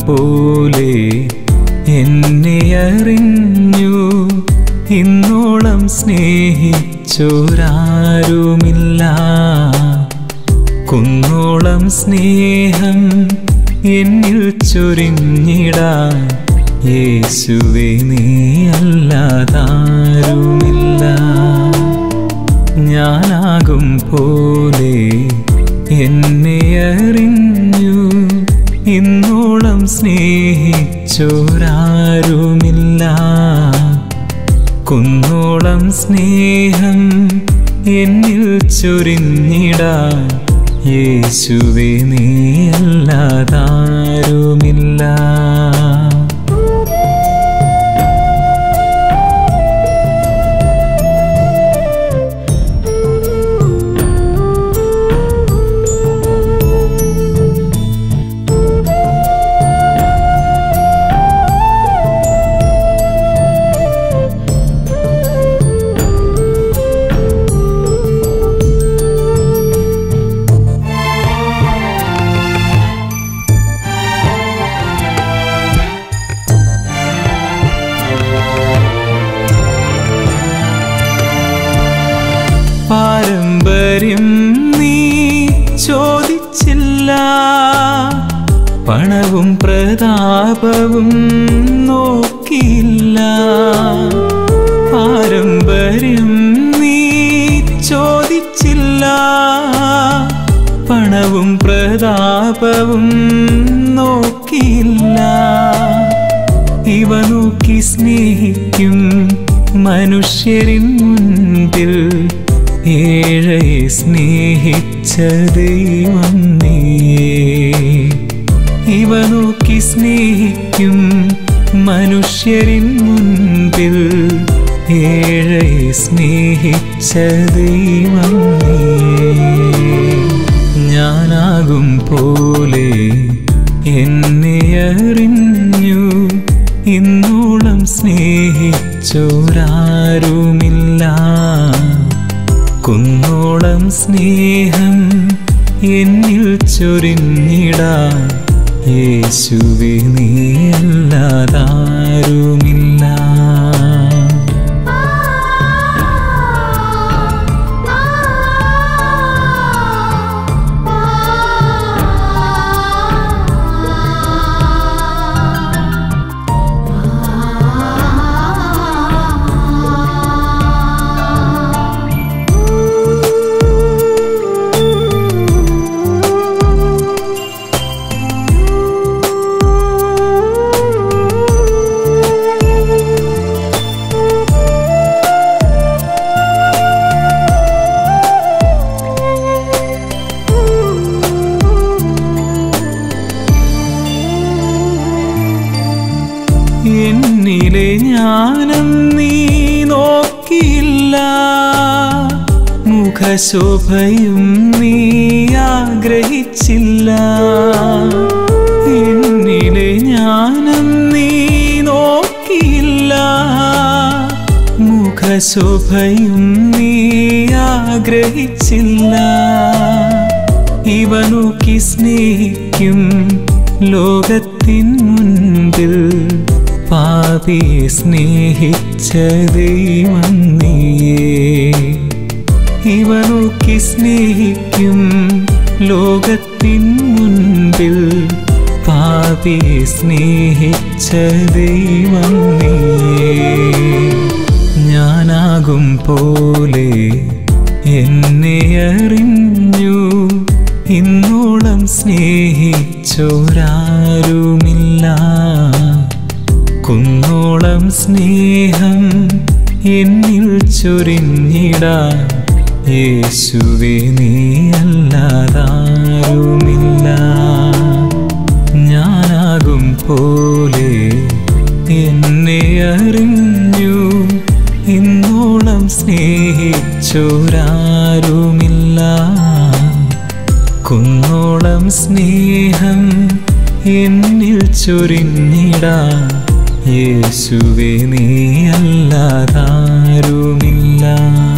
പോലെ എന്നെ അറിഞ്ഞു ഇന്നോളം സ്നേഹിച്ചോരാരുമില്ല കുന്നോളം സ്നേഹം എന്നിൽ ചൊരിഞ്ഞിടാൻ യേശുവേ നീ അല്ലാതാരുമില്ല ഞാനാകും പോലെ എന്നെ അറിഞ്ഞു ഇന്നോളം സ്നേഹിച്ചോരാരുമില്ല കുന്നോളം സ്നേഹം എന്നിൽ ചൊരിഞ്ഞിടാൻ യേശുവേ നീ അല്ലാതാരുമില്ല പാരമ്പര്യം നീ ചോദിച്ചില്ല പണവും പ്രതാപവും നോക്കിയില്ല പാരമ്പര്യം നീ ചോദിച്ചില്ല പണവും പ്രതാപവും നോക്കിയില്ല ഇവ നോക്കി സ്നേഹിക്കും മനുഷ്യരിൻ മുൻപിൽ ഏഴയെ സ്നേഹിച്ച ദൈവം നീയേ ഇവ നോക്കി സ്നേഹിക്കും മനുഷ്യരിൻ മുൻപിൽ ഏഴയെ സ്നേഹിച്ച ദൈവം നീയേ ഞാനാകും പോലെ എന്നെ അറിഞ്ഞു ഇന്നോളം സ്നേഹിച്ചോരാരുമില്ല കുന്നോളം സ്നേഹം എന്നിൽ ചൊരിഞ്ഞിടാൻ യേശുവേ നീ അല്ലാതാരുമില്ല എന്നിലെ ജ്ഞാനം നീ നോക്കിയില്ല മുഖശോഭയും നീ ആഗ്രഹിച്ചില്ല എന്നിലെ ജ്ഞാനം നീ നോക്കിയില്ല മുഖശോഭയും നീ ആഗ്രഹിച്ചില്ല ഇവ നോക്കി സ്നേഹിക്കും ലോകത്തിൻ മുൻപിൽ പാപിയെ സ്നേഹിച്ച ദൈവം നീയേ ഇവ നോക്കി സ്നേഹിക്കും ലോകത്തിൻ മുൻപിൽ പാപിയെ സ്നേഹിച്ച ദൈവം നീയേ ഞാനാകും പോലെ എന്നെ അറിഞ്ഞു ഇന്നോളം സ്നേഹിച്ചോരാരുമില്ല കുന്നോളം സ്നേഹം എന്നിൽ ചൊരിഞ്ഞിടാൻ യേശുവേ നീ അല്ലാതാരുമില്ല ഞാനാകും പോലെ എന്നെ അറിഞ്ഞു ഇന്നോളം സ്നേഹിച്ചോരാരുമില്ല കുന്നോളം സ്നേഹം എന്നിൽ ചൊരിഞ്ഞിടാൻ യേശുവേ നീ അല്ലാതാരുമില്ല